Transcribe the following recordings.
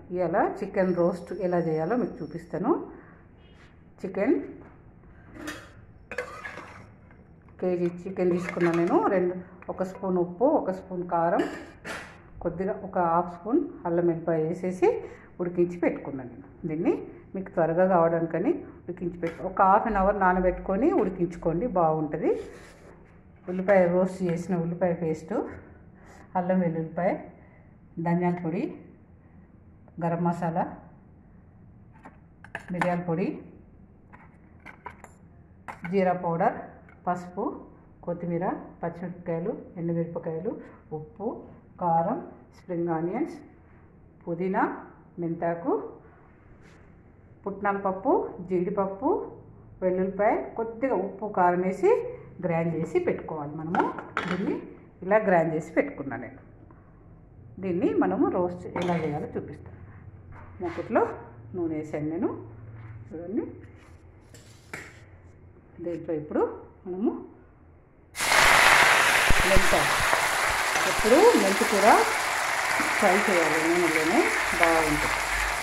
ఇవాళ chicken roast ఎలా చేయాలో మీకు చూపిస్తాను చికెన్ కేజీ చికెన్ తీసుకున్నాను నేను రెండు ఒక స్పూన్ ఉప్పు ఒక స్పూన్ కారం కొద్దిగా ఒక హాఫ్ స్పూన్ అల్లం వెల్లిపాయ వేసేసి ఉడికించి పెట్టుకున్నాను నేను దీన్ని మీకు త్వరగా కావడానికని ఉడికించి పెట్టు ఒక హాఫ్ అన్ అవర్ నానబెట్టుకొని ఉడికించుకోండి బాగుంటుంది ఉల్లిపాయ రోస్ట్ చేసిన ఉల్లిపాయ పేస్టు అల్లం వెల్లుల్లిపాయ ధనియాల పొడి గరం మసాలా మిరియాల పొడి జీరా పౌడర్ పసుపు కొత్తిమీర పచ్చిమిరపకాయలు ఎండుమిరపకాయలు ఉప్పు కారం స్ప్రింగ్ ఆనియన్స్ పుదీనా మెంతాకు పుట్నాల పప్పు జీడిపప్పు వెల్లుల్లిపాయ కొద్దిగా ఉప్పు కారం వేసి గ్రైండ్ చేసి పెట్టుకోవాలి మనము దీన్ని ఇలా గ్రైండ్ చేసి పెట్టుకున్నాను నేను దీన్ని మనము రోస్ట్ ఎలా చేయాలో చూపిస్తాను మూకుట్లో నూనె వేసాను నేను చూడండి దీంట్లో ఇప్పుడు మనము మెంత ఎప్పుడు మెంతి కూడా ఫ్రై చేయాలి నూనెలోనే బాగుంటుంది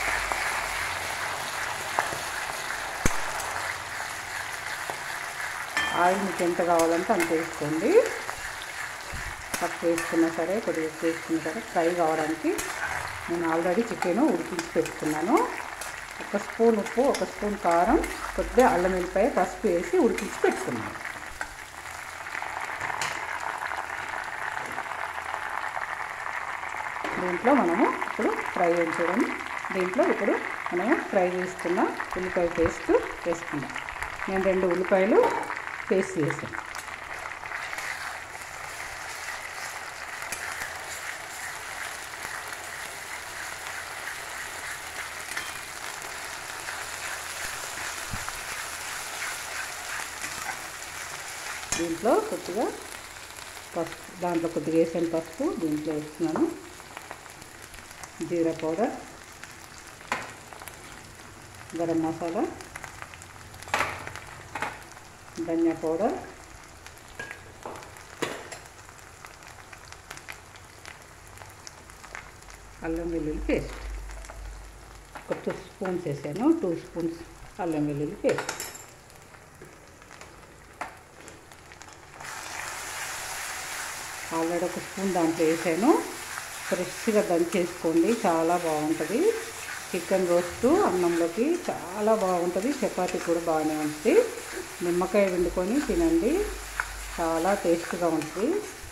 ఆయిల్ మీకు ఎంత కావాలంటే అంత వేసుకోండి తక్కువ వేసుకున్నా సరే కొద్దిగా ఎక్కువ వేసుకున్నా సరే ఫ్రై కావడానికి నేను ఆల్రెడీ చికెన్ ఉడికించి పెట్టుకున్నాను ఒక స్పూన్ ఉప్పు ఒక స్పూన్ కారం కొద్దిగా అల్లం వెల్లిపాయ పసుపు వేసి ఉడికించి పెట్టుకున్నాను దీంట్లో మనము ఇప్పుడు ఫ్రై చూడండి దీంట్లో ఇప్పుడు మనము ఫ్రై చేసుకున్న ఉల్లిపాయ పేస్ట్ వేసుకుందాం నేను రెండు ఉల్లిపాయలు పేస్ట్ చేసాను దీంట్లో కొద్దిగా పసుపు దాంట్లో కొద్దిగా వేసాను పసుపు దీంట్లో వేస్తున్నాను జీరా పౌడర్ గరం మసాలా ధనియా పౌడర్ అల్లం వెల్లుల్లి పేస్ట్ ఒక టూ స్పూన్స్ వేసాను టూ స్పూన్స్ అల్లం వెల్లుల్లి పేస్ట్ ఆల్రెడీ ఒక స్పూన్ దాంట్లో వేసాను ఫ్రెష్గా దంచేసుకోండి చాలా బాగుంటుంది చికెన్ రోస్ట్ అన్నంలోకి చాలా బాగుంటుంది చపాతీ కూడా బాగానే ఉంటుంది నిమ్మకాయ వండుకొని తినండి చాలా టేస్ట్గా ఉంటుంది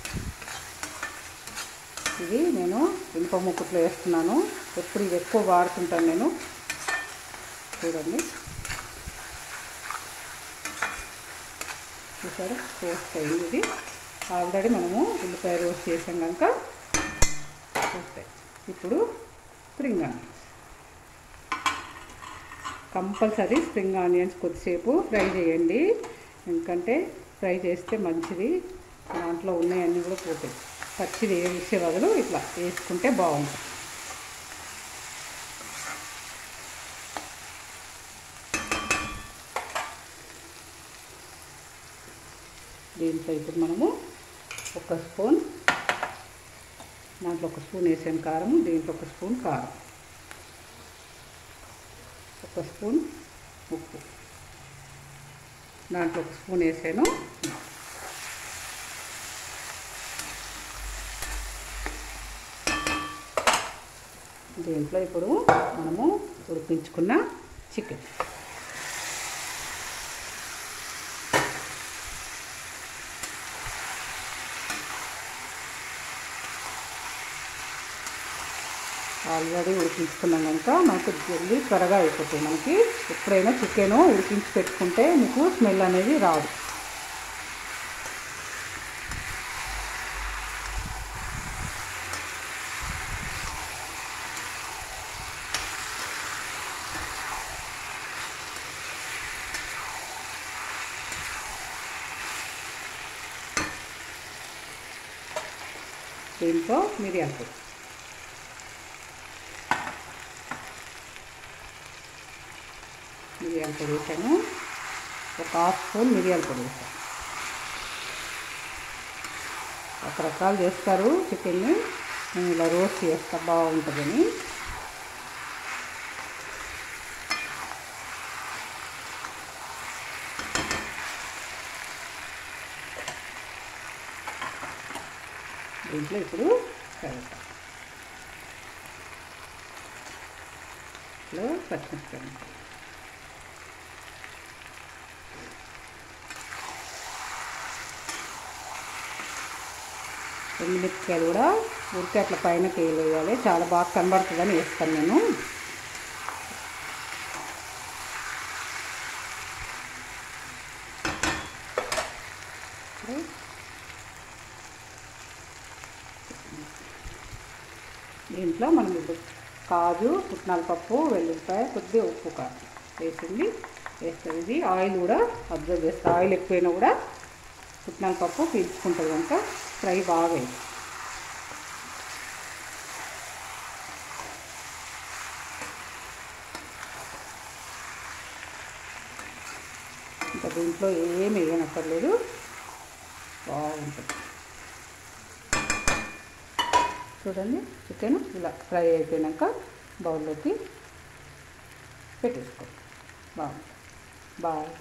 ఇది నేను ఇనుప ముక్కుట్లో వేస్తున్నాను ఎప్పుడు ఇది ఎక్కువ వాడుతుంటాను నేను చూడండి చూసారా రోస్ట్ అయింది ఇది ఆల్రెడీ మనము ఉల్లిపాయ రోస్ట్ చేసాం కనుక వస్తాయి ఇప్పుడు spring onions compulsory spring onions కొద్దిసేపు ఫ్రై చేయండి ఎందుకంటే ఫ్రై చేస్తే మంచిది దాంట్లో ఉన్నాయన్నీ కూడా పోతాయి పచ్చిది వేసే బదులు ఇట్లా వేసుకుంటే బాగుంటుంది దీంట్లో ఇప్పుడు మనము ఒక స్పూన్ దాంట్లో ఒక స్పూన్ వేసాను కారం దీంట్లో ఒక స్పూన్ కారం ఒక స్పూన్ ఉప్పు దాంట్లో ఒక స్పూన్ వేసాను దీంట్లో ఇప్పుడు మనము ఉడిపించుకున్న చికెన్ ఆల్రెడీ ఉడికించుకున్నాం కనుక మనకు జల్దీ త్వరగా అయిపోతాయి మనకి ఎప్పుడైనా చికెన్ ఉడికించి పెట్టుకుంటే మీకు స్మెల్ అనేది రాదు దీంట్లో మిరియాల పొడి మిరియాల పొడి వేసాను ఒక హాఫ్ స్పూన్ మిరియాల పొడి వేసాను రకరకాలు చేస్తారు చికెన్ని నేను ఇలా రోస్ట్ చేస్తా బాగుంటుందని దీంట్లో ఇప్పుడు కలుపుతాం లో పచ్చిమిరపకాయలు ఎండుమిరపకాయలు కూడా ఉడికి అట్లా పైన వేయాలి చాలా బాగా కనబడుతుందని వేస్తాను నేను దీంట్లో మనం ఇప్పుడు కాజు పుట్నాల పప్పు వెల్లుల్లిపాయ కొద్దిగా ఉప్పు కారం వేసింది వేస్తుంది ఇది ఆయిల్ కూడా అబ్జర్వ్ చేస్తే ఆయిల్ ఎక్కువైనా కూడా పుట్నాల పప్పు పీల్చుకుంటుంది కనుక ఫ్రై బాగా వేసి ఇంకా దీంట్లో ఏమి వేయనక్కర్లేదు బాగుంటుంది చూడండి చికెన్ ఇలా ఫ్రై అయిపోయాక బౌల్లోకి పెట్టేసుకోండి బాగుంటుంది bye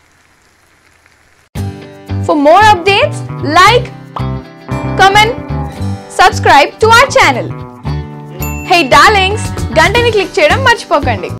For more updates, like, comment, subscribe to our channel. Hey darlings, గంటని click చేయడం మర్చిపోకండి